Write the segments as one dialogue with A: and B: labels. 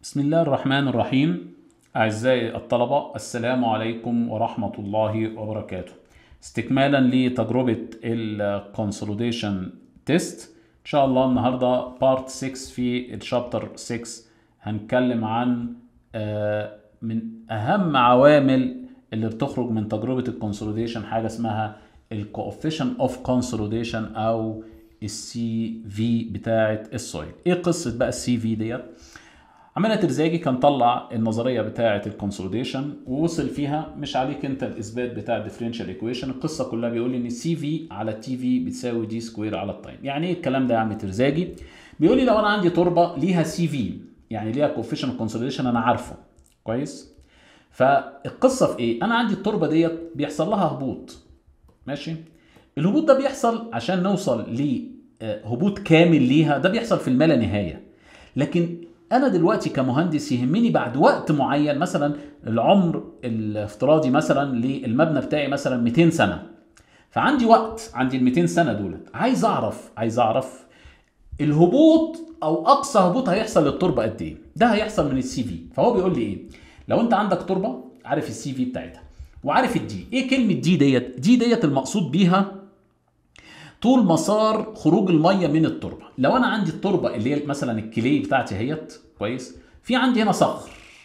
A: بسم الله الرحمن الرحيم أعزائي الطلبة السلام عليكم ورحمة الله وبركاته استكمالا لتجربة الكونسوليديشن تيست إن شاء الله النهاردة بارت 6 في الشابتر 6 هنتكلم عن آه، من أهم عوامل اللي بتخرج من تجربة الكونسوليديشن حاجة اسمها الكوفيشن اوف كونسوليديشن أو السي في بتاعة السويل إيه قصة بقى السي في ديت؟ عمنا ترزاجي كان طلع النظريه بتاعه الكونسوليديشن ووصل فيها مش عليك انت الاثبات بتاع الديفرنشال ايكويشن القصه كلها بيقول لي ان سي في على تي في بتساوي دي سكوير على التايم يعني ايه الكلام ده يا عم ترزاجي بيقول لي لو انا عندي تربه ليها سي في يعني ليها كوفيشن كونسوليديشن انا عارفه كويس فالقصه في ايه انا عندي التربه ديت بيحصل لها هبوط ماشي الهبوط ده بيحصل عشان نوصل لهبوط كامل ليها ده بيحصل في الما لا نهايه لكن انا دلوقتي كمهندس يهمني بعد وقت معين مثلا العمر الافتراضي مثلا للمبنى بتاعي مثلا 200 سنه فعندي وقت عندي ال 200 سنه دولت عايز اعرف عايز اعرف الهبوط او اقصى هبوط هيحصل للتربه قد ايه ده هيحصل من السي في فهو بيقول لي ايه لو انت عندك تربه عارف السي في بتاعتها وعارف الدي ايه كلمه دي ديت دي ديت المقصود بيها طول مسار خروج الميه من التربه لو انا عندي التربه اللي هي مثلا الكلي بتاعتي اهيت كويس في عندي هنا صخر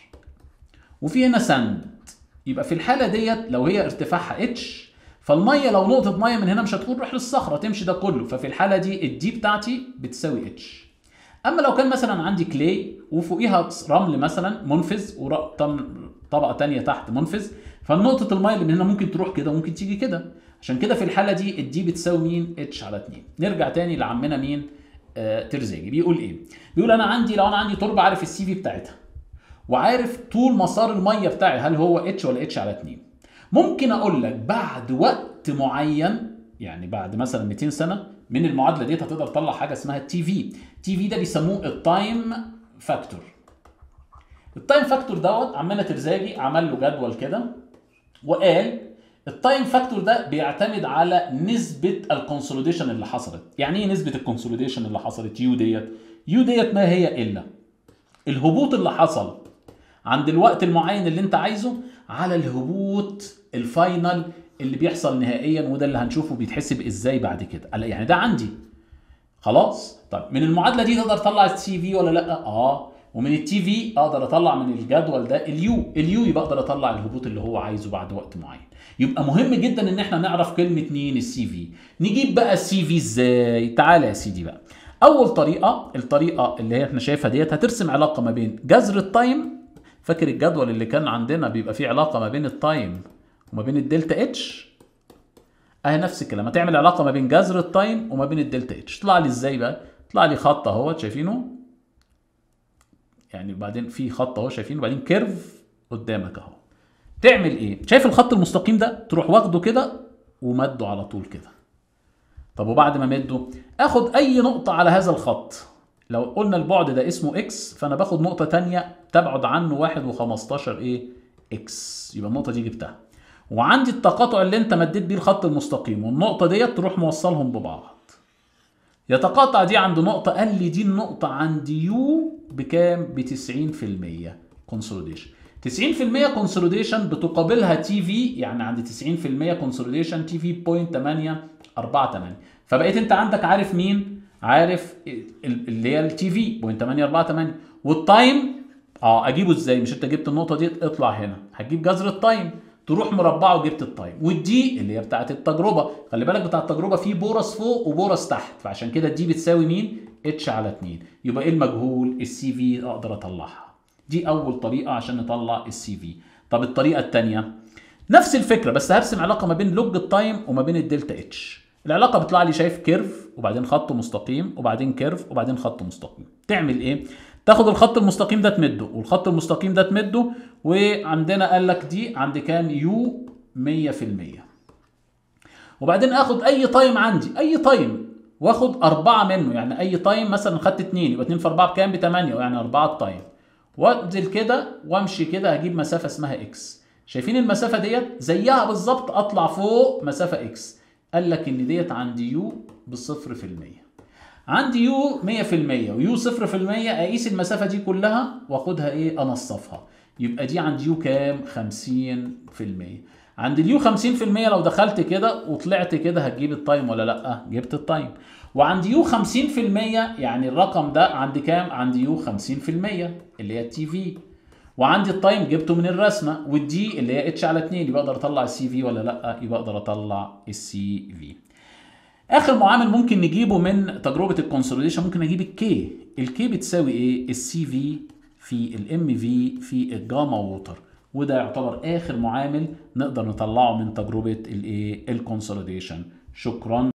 A: وفي هنا سند يبقى في الحاله ديت لو هي ارتفاعها اتش فالميه لو نقطه ميه من هنا مش هتكون تروح للصخره تمشي ده كله ففي الحاله دي الدي بتاعتي بتساوي اتش اما لو كان مثلا عندي كلي وفوقيها رمل مثلا منفذ وطبقه تانية تحت منفذ فالنقطه الميه اللي من هنا ممكن تروح كده وممكن تيجي كده عشان كده في الحاله دي الدي بتساوي مين اتش على 2 نرجع تاني لعمنا مين آه ترزاجي بيقول ايه بيقول انا عندي لو انا عندي تربه عارف السي في بتاعتها وعارف طول مسار الميه بتاعي هل هو اتش ولا اتش على 2 ممكن اقول لك بعد وقت معين يعني بعد مثلا 200 سنه من المعادله ديت هتقدر تطلع حاجه اسمها التي في تي في ده بيسموه التايم فاكتور التايم فاكتور دوت عمنا ترزاجي عمل له جدول كده وقال التايم فاكتور ده بيعتمد على نسبة الكونسوليديشن اللي حصلت يعني ايه نسبة الكونسوليديشن اللي حصلت يو ديت يو ديت ما هي الا الهبوط اللي حصل عند الوقت المعين اللي انت عايزه على الهبوط الفاينل اللي بيحصل نهائيا وده اللي هنشوفه بيتحسب ازاي بعد كده يعني ده عندي خلاص طيب من المعادله دي تقدر تطلع السي في ولا لا اه ومن التي في اقدر اطلع من الجدول ده اليو اليو يبقى اقدر اطلع الهبوط اللي هو عايزه بعد وقت معين يبقى مهم جدا ان احنا نعرف كلمه مين السي في نجيب بقى السي في ازاي تعالى يا سيدي بقى اول طريقه الطريقه اللي هي احنا شايفها ديت هترسم علاقه ما بين جذر التايم فاكر الجدول اللي كان عندنا بيبقى فيه علاقه ما بين التايم وما بين الدلتا اتش اهي نفس الكلام هتعمل علاقه ما بين جذر التايم وما بين الدلتا اتش طلع لي ازاي بقى طلع لي خط اهوت شايفينه يعني بعدين في خط اهو شايفينه وبعدين كيرف قدامك اهو تعمل ايه شايف الخط المستقيم ده تروح واخده كده ومده على طول كده طب وبعد ما مده اخد اي نقطه على هذا الخط لو قلنا البعد ده اسمه اكس فانا باخد نقطه تانية تبعد عنه 1 و15 ايه اكس يبقى النقطه دي جبتها وعندي التقاطع اللي انت مديت بيه الخط المستقيم والنقطه ديت تروح موصلهم ببعض يتقاطع دي عند نقطه قال لي دي النقطه عند يو بكام ب 90% كونسوليديشن 90% كونسوليديشن بتقابلها تي في يعني عند 90% كونسوليديشن تي في بوينت 8 4 8 فبقيت انت عندك عارف مين؟ عارف اللي هي التي في بوينت 8 4 8 والتايم اه اجيبه ازاي؟ مش انت جبت النقطه دي اطلع هنا هتجيب جذر التايم تروح مربعه وجبت التايم والدي اللي هي بتاعت التجربه خلي بالك بتاع التجربه في بورس فوق وبورس تحت فعشان كده الدي بتساوي مين؟ اتش على 2 يبقى ايه المجهول؟ السي في اقدر اطلعها دي اول طريقه عشان نطلع السي في طب الطريقه الثانيه نفس الفكره بس هرسم علاقه ما بين لوج التايم وما بين الدلتا اتش العلاقه بتطلع لي شايف كيرف وبعدين خط مستقيم وبعدين كيرف وبعدين خط مستقيم تعمل ايه تاخد الخط المستقيم ده تمده والخط المستقيم ده تمده وعندنا قال لك دي عند كام يو 100% وبعدين اخد اي تايم عندي اي تايم واخد أربعة منه يعني أي تايم مثلا خدت اتنين يبقى اتنين في أربعة بكام؟ بتمانية يعني أربعة تايم وانزل كده وامشي كده هجيب مسافه اسمها اكس شايفين المسافه ديت زيها بالظبط اطلع فوق مسافه اكس قال لك ان ديت عند يو بصفر في المية عندي يو 100% ويو 0% اقيس المسافه دي كلها واخدها ايه انصفها يبقى دي عند يو كام 50% عند اليو 50% لو دخلت كده وطلعت كده هتجيب التايم ولا لا جبت التايم وعند يو 50% يعني الرقم ده عند كام عند يو 50% اللي هي التي في وعندي التايم جبته من الرسمه والدي اللي هي اتش على 2 يبقى اقدر اطلع السي في ولا لا يبقى اقدر اطلع السي في اخر معامل ممكن نجيبه من تجربه الكونسوليديشن ممكن اجيب الكي الكي بتساوي ايه السي في في الام في في الجاما ووتر وده يعتبر اخر معامل نقدر نطلعه من تجربه الايه الكونسوليديشن شكرا